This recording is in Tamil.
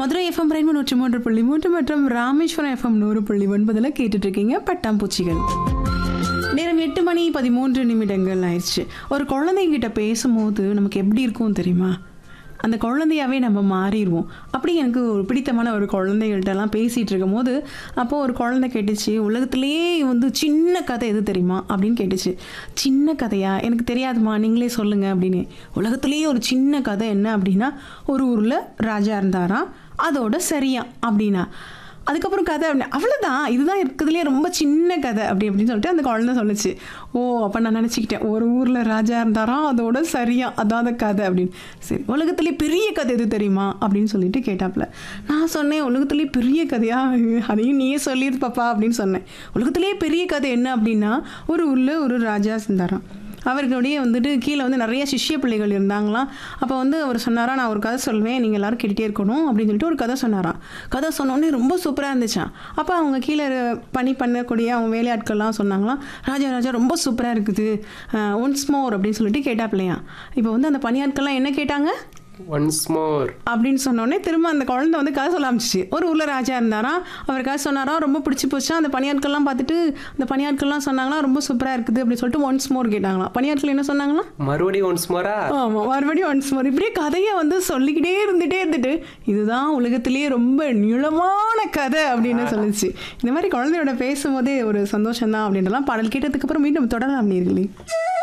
மதுரை எஃப்எம் ரெண்டு நூற்றி மூன்று புள்ளி மூன்று மற்றும் ராமேஸ்வரம் எஃப்எம் நூறு புள்ளி ஒன்பதுல கேட்டுட்டு இருக்கீங்க பட்டாம்பூச்சிகள் நேரம் எட்டு மணி பதிமூன்று நிமிடங்கள் ஆயிடுச்சு ஒரு குழந்தைங்கிட்ட பேசும்போது நமக்கு எப்படி இருக்கும் தெரியுமா அந்த குழந்தையாவே நம்ம மாறிடுவோம் அப்படி எனக்கு ஒரு பிடித்தமான ஒரு குழந்தைகள்கிட்டலாம் பேசிகிட்டு இருக்கும் போது அப்போது ஒரு குழந்தை கேட்டுச்சு உலகத்திலேயே வந்து சின்ன கதை எது தெரியுமா அப்படின்னு கேட்டுச்சு சின்ன கதையா எனக்கு தெரியாதுமா நீங்களே சொல்லுங்கள் அப்படின்னு உலகத்திலேயே ஒரு சின்ன கதை என்ன அப்படின்னா ஒரு ஊரில் ராஜா இருந்தாராம் அதோட சரியா அப்படின்னா அதுக்கப்புறம் கதை அப்படி அவ்வளோதான் இதுதான் இருக்கிறதுலே ரொம்ப சின்ன கதை அப்படி அப்படின்னு சொல்லிட்டு அந்த குழந்தை சொல்லுச்சு ஓ அப்போ நான் நினச்சிக்கிட்டேன் ஒரு ஊரில் ராஜா இருந்தாராம் அதோட சரியா அதான் அந்த கதை அப்படின்னு சரி உலகத்துலேயே பெரிய கதை எது தெரியுமா அப்படின்னு சொல்லிட்டு கேட்டாப்புல நான் சொன்னேன் உலகத்துலேயே பெரிய கதையா அதையும் நீயே சொல்லிடு பாப்பா அப்படின்னு சொன்னேன் உலகத்துலேயே பெரிய கதை என்ன அப்படின்னா ஒரு ஊரில் ஒரு ராஜா இருந்தாராம் அவர்களுடைய வந்துட்டு கீழே வந்து நிறைய சிஷ்ய பிள்ளைகள் இருந்தாங்களாம் அப்போ வந்து அவர் சொன்னாரா நான் ஒரு கதை சொல்வேன் நீங்கள் எல்லாரும் கேட்டுகிட்டே இருக்கணும் அப்படின்னு சொல்லிட்டு ஒரு கதை சொன்னாராம் கதை சொன்னோடனே ரொம்ப சூப்பராக இருந்துச்சான் அப்போ அவங்க கீழே பணி பண்ணக்கூடிய அவங்க வேலையாட்கள்லாம் சொன்னாங்களாம் ராஜா ராஜா ரொம்ப சூப்பராக இருக்குது ஒன்ஸ் மோர் அப்படின்னு சொல்லிட்டு கேட்டாப்பிள்ளையா இப்போ வந்து அந்த பணியாட்கள்லாம் என்ன கேட்டாங்க ஒன்ஸ் மோர் அப்படின்னு சொன்னோடனே திரும்ப அந்த குழந்தை வந்து கதை சொல்ல ஆரம்பிச்சிச்சு ஒரு ஊரில் ராஜா இருந்தாராம் அவர் கதை சொன்னாராம் ரொம்ப பிடிச்சி போச்சா அந்த பணியாட்கள்லாம் பார்த்துட்டு அந்த பணியாட்கள்லாம் சொன்னாங்களா ரொம்ப சூப்பராக இருக்குது அப்படின்னு சொல்லிட்டு ஒன்ஸ் மோர் கேட்டாங்களாம் பணியாட்கள் என்ன சொன்னாங்களாம் மறுபடியும் ஒன்ஸ் மோரா ஆமாம் மறுபடியும் ஒன்ஸ் மோர் இப்படியே கதையை வந்து சொல்லிக்கிட்டே இருந்துகிட்டே இருந்துட்டு இதுதான் உலகத்திலேயே ரொம்ப நீளமான கதை அப்படின்னு சொல்லுச்சு இந்த மாதிரி குழந்தையோட பேசும்போதே ஒரு சந்தோஷம் தான் அப்படின்றலாம் பாடல் கேட்டதுக்கப்புறம் மீண்டும் தொடரலாம் நீர்களே